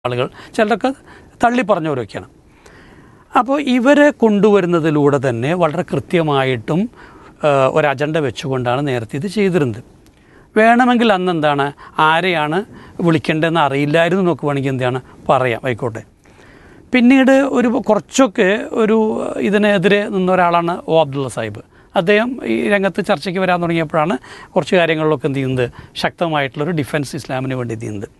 ആളുകൾ ചിലരൊക്കെ തള്ളി പറഞ്ഞവരൊക്കെയാണ് അപ്പോൾ ഇവരെ കൊണ്ടുവരുന്നതിലൂടെ തന്നെ വളരെ കൃത്യമായിട്ടും ആ, ഒരു അജണ്ട വെച്ചുകൊണ്ടാണ് നേരത്തെ ഇത് ചെയ്തിരുന്നത് വേണമെങ്കിൽ അന്ന് എന്താണ് ആരെയാണ് വിളിക്കേണ്ടതെന്ന് അറിയില്ലായിരുന്നു എന്നൊക്കെ വേണമെങ്കിൽ എന്താണ് പറയാം ആയിക്കോട്ടെ പിന്നീട് ഒരു കുറച്ചൊക്കെ ഒരു ഇതിനെതിരെ നിന്ന ഒരാളാണ് ഒ അബ്ദുള്ള സാഹിബ് അദ്ദേഹം ഈ രംഗത്ത് ചർച്ചയ്ക്ക് വരാൻ തുടങ്ങിയപ്പോഴാണ് കുറച്ച് കാര്യങ്ങളിലൊക്കെ എന്ത് ചെയ്യുന്നത് ശക്തമായിട്ടുള്ളൊരു ഡിഫൻസ് ഇസ്ലാമിന് വേണ്ടി എന്ത് ചെയ്യുന്നത്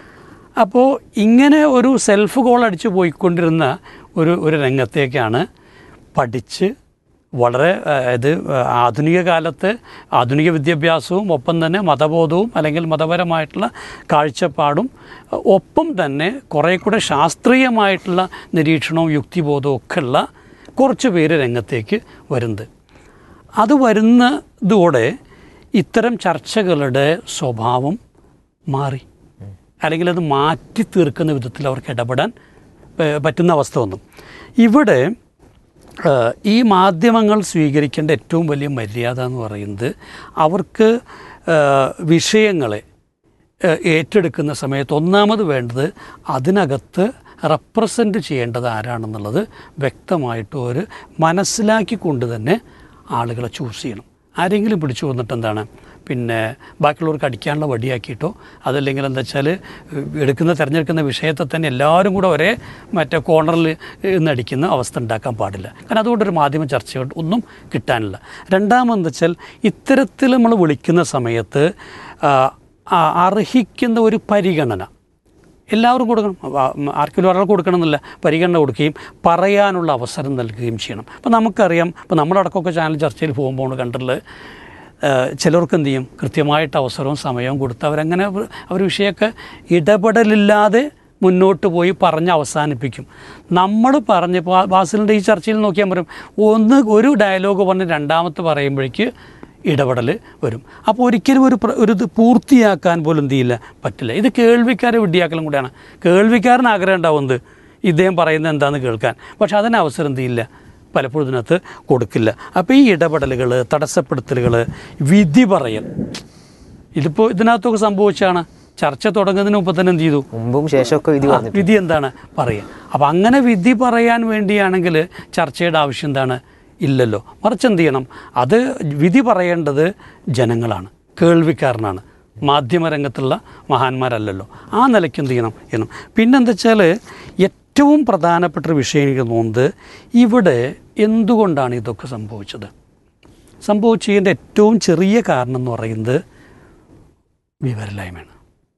അപ്പോൾ ഇങ്ങനെ ഒരു സെൽഫ് ഗോൾ അടിച്ച് പോയിക്കൊണ്ടിരുന്ന ഒരു ഒരു രംഗത്തേക്കാണ് പഠിച്ച് വളരെ ഇത് ആധുനിക കാലത്ത് ആധുനിക വിദ്യാഭ്യാസവും ഒപ്പം തന്നെ മതബോധവും അല്ലെങ്കിൽ മതപരമായിട്ടുള്ള കാഴ്ചപ്പാടും ഒപ്പം തന്നെ കുറേ കൂടെ ശാസ്ത്രീയമായിട്ടുള്ള നിരീക്ഷണവും യുക്തിബോധവും ഒക്കെ ഉള്ള കുറച്ച് പേര് രംഗത്തേക്ക് വരുന്നത് അത് വരുന്നതോടെ ഇത്തരം ചർച്ചകളുടെ സ്വഭാവം മാറി അല്ലെങ്കിൽ അത് മാറ്റി തീർക്കുന്ന വിധത്തിൽ അവർക്ക് ഇടപെടാൻ ഏഹ്, പറ്റുന്ന അവസ്ഥ വന്നു ഇവിടെ ഏഹ്, ഈ മാധ്യമങ്ങൾ സ്വീകരിക്കേണ്ട ഏറ്റവും വലിയ മര്യാദ എന്ന് പറയുന്നത് അവർക്ക് ഏഹ്, വിഷയങ്ങളെ ഏഹ്, ഏറ്റെടുക്കുന്ന സമയത്ത് ഒന്നാമത് വേണ്ടത് അതിനകത്ത് റെപ്രസെൻ്റ് ചെയ്യേണ്ടത് ആരാണെന്നുള്ളത് വ്യക്തമായിട്ട് ഒരു മനസ്സിലാക്കിക്കൊണ്ട് തന്നെ ആളുകളെ ചൂസ് ചെയ്യണം ആരെങ്കിലും പിടിച്ചു വന്നിട്ട് എന്താണ് പിന്നെ ബാക്കിയുള്ളവർക്ക് അടിക്കാനുള്ള വടിയാക്കിയിട്ടോ അതല്ലെങ്കിൽ എന്താ വെച്ചാൽ എടുക്കുന്ന തിരഞ്ഞെടുക്കുന്ന വിഷയത്തെ തന്നെ എല്ലാവരും കൂടെ ഒരേ മറ്റേ കോർണറിൽ നിന്ന് അടിക്കുന്ന അവസ്ഥ ഉണ്ടാക്കാൻ പാടില്ല കാരണം അതുകൊണ്ടൊരു മാധ്യമ ചർച്ചകൾ ഒന്നും കിട്ടാനില്ല രണ്ടാമെന്ന് വെച്ചാൽ ഇത്തരത്തിൽ നമ്മൾ വിളിക്കുന്ന സമയത്ത് ആ, ആ, അർഹിക്കുന്ന ഒരു പരിഗണന എല്ലാവരും കൊടുക്കണം ആ, ഉം, ആർക്കെങ്കിലും ഒരാൾ കൊടുക്കണം എന്നില്ല പരിഗണന കൊടുക്കുകയും പറയാനുള്ള അവസരം നൽകുകയും ചെയ്യണം അപ്പോൾ നമുക്കറിയാം ഇപ്പോൾ നമ്മളടക്കമൊക്കെ ചാനൽ ചർച്ചയിൽ പോകുമ്പോൾ കണ്ടിട്ടുള്ളത് ഏഹ്, ചിലർക്ക് എന്ത് ചെയ്യും കൃത്യമായിട്ട് അവസരവും സമയവും കൊടുത്ത് അവരങ്ങനെ അവർ- അവർ വിഷയമൊക്കെ ഇടപെടലില്ലാതെ മുന്നോട്ട് പോയി പറഞ്ഞ് അവസാനിപ്പിക്കും നമ്മൾ പറഞ്ഞ് ഇപ്പോൾ ബാസിലിൻ്റെ ഈ ചർച്ചയിൽ നോക്കിയാൽ പറയും ഒന്ന് ഒരു ഡയലോഗ് പറഞ്ഞ് രണ്ടാമത്തെ പറയുമ്പോഴേക്ക് ഇടപെടൽ വരും അപ്പോൾ ഒരിക്കലും ഒരു പ്ര- ഒരു ഇത് പൂർത്തിയാക്കാൻ പോലും എന്ത് ചെയ്യില്ല പറ്റില്ല ഇത് കേൾവിക്കാരെ വിഡ്ഢിയാക്കലും കൂടെയാണ് കേൾവിക്കാരന് ആഗ്രഹം ഉണ്ടാവുന്നത് ഇദ്ദേഹം പറയുന്നത് എന്താണെന്ന് കേൾക്കാൻ പക്ഷെ അതിന് അവസരം എന്ത് ചെയ്യില്ല പലപ്പോഴും ഇതിനകത്ത് കൊടുക്കില്ല അപ്പോൾ ഈ ഇടപെടലുകൾ തടസ്സപ്പെടുത്തലുകൾ വിധി പറയൽ ഇതിപ്പോൾ ഇതിനകത്തൊക്കെ സംഭവിച്ചാണ് ചർച്ച തുടങ്ങുന്നതിന് മുമ്പ് തന്നെ എന്ത് ചെയ്തു മുമ്പും ശേഷമൊക്കെ വിധി ആ, പറഞ്ഞു വിധി എന്താണ് പറയുക അപ്പം അങ്ങനെ വിധി പറയാൻ വേണ്ടിയാണെങ്കിൽ ചർച്ചയുടെ ആവശ്യം എന്താണ് ഇല്ലല്ലോ മറിച്ച് എന്ത് ചെയ്യണം അത് വിധി പറയേണ്ടത് ജനങ്ങളാണ് കേൾവിക്കാരനാണ് മാധ്യമരംഗത്തുള്ള മഹാന്മാരല്ലല്ലോ ആ നിലയ്ക്ക് എന്ത് ചെയ്യണം ചെയ്യണം പിന്നെന്താ വെച്ചാൽ ഏറ്റവും പ്രധാനപ്പെട്ട ഒരു വിഷയം എനിക്ക് തോന്നുന്നത് ഇവിടെ എന്തുകൊണ്ടാണ് ഇതൊക്കെ സംഭവിച്ചത് സംഭവിച്ചതിൻ്റെ ഏറ്റവും ചെറിയ കാരണം എന്ന് പറയുന്നത് വിവരമില്ലായ്മയാണ്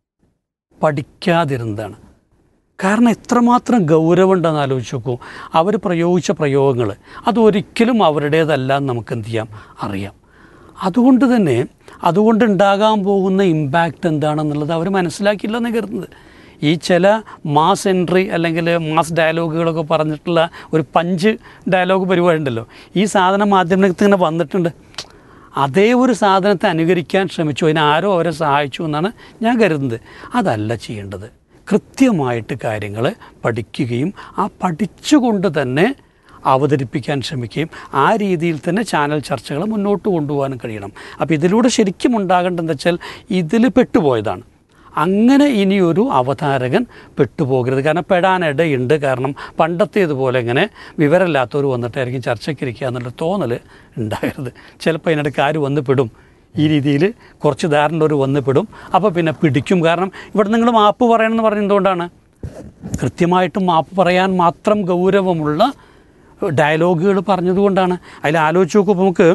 പഠിക്കാതിരുന്നതാണ് കാരണം എത്രമാത്രം ഗൗരവമുണ്ടെന്ന് ആലോചിച്ച് നോക്കൂ അവർ പ്രയോഗിച്ച പ്രയോഗങ്ങൾ അതൊരിക്കലും അവരുടേതല്ല എന്ന് നമുക്ക് എന്ത് ചെയ്യാം അറിയാം അതുകൊണ്ട് തന്നെ അതുകൊണ്ട് ഉണ്ടാകാൻ പോകുന്ന ഇമ്പാക്റ്റ് എന്താണെന്നുള്ളത് അവർ മനസ്സിലാക്കിയില്ലെന്ന് കരുതുന്നത് ഈ ചില മാസ് എൻട്രി അല്ലെങ്കിൽ മാസ് ഡയലോഗുകളൊക്കെ പറഞ്ഞിട്ടുള്ള ഒരു പഞ്ച് ഡയലോഗ് പരിപാടി ഉണ്ടല്ലോ ഈ സാധനം മാധ്യമത്തിൽ ഇങ്ങനെ വന്നിട്ടുണ്ട് അതേ ഒരു സാധനത്തെ അനുകരിക്കാൻ ശ്രമിച്ചു അതിന് ആരോ അവരെ സഹായിച്ചു എന്നാണ് ഞാൻ കരുതുന്നത് അതല്ല ചെയ്യേണ്ടത് കൃത്യമായിട്ട് കാര്യങ്ങൾ പഠിക്കുകയും ആ പഠിച്ചുകൊണ്ട് തന്നെ അവതരിപ്പിക്കാൻ ശ്രമിക്കുകയും ആ രീതിയിൽ തന്നെ ചാനൽ ചർച്ചകൾ മുന്നോട്ട് കൊണ്ടുപോകാനും കഴിയണം അപ്പോൾ ഇതിലൂടെ ശരിക്കും ഉണ്ടാകേണ്ടതെന്ന് വെച്ചാൽ ഇതിൽ പെട്ടുപോയതാണ് അങ്ങനെ ഇനിയൊരു അവതാരകൻ പെട്ടുപോകരുത് കാരണം പെടാനിടയുണ്ട് കാരണം പണ്ടത്തേതുപോലെ ഇങ്ങനെ വിവരമില്ലാത്തവർ വന്നിട്ടായിരിക്കും ചർച്ചയ്ക്കിരിക്കുക എന്നുള്ള തോന്നൽ ഉണ്ടാകരുത് ചിലപ്പോൾ അതിനിടയ്ക്ക് ആര് വന്ന് പെടും ഈ രീതിയിൽ കുറച്ച് ധാരണ ഒരു വന്ന് പെടും അപ്പോൾ പിന്നെ പിടിക്കും കാരണം ഇവിടെ നിങ്ങൾ മാപ്പ് പറയണമെന്ന് പറഞ്ഞതുകൊണ്ടാണ് കൃത്യമായിട്ടും മാപ്പ് പറയാൻ മാത്രം ഗൗരവമുള്ള ഡയലോഗുകൾ പറഞ്ഞതുകൊണ്ടാണ് അതിൽ ആലോചിച്ച് നോക്കുമ്പോൾ നമുക്ക്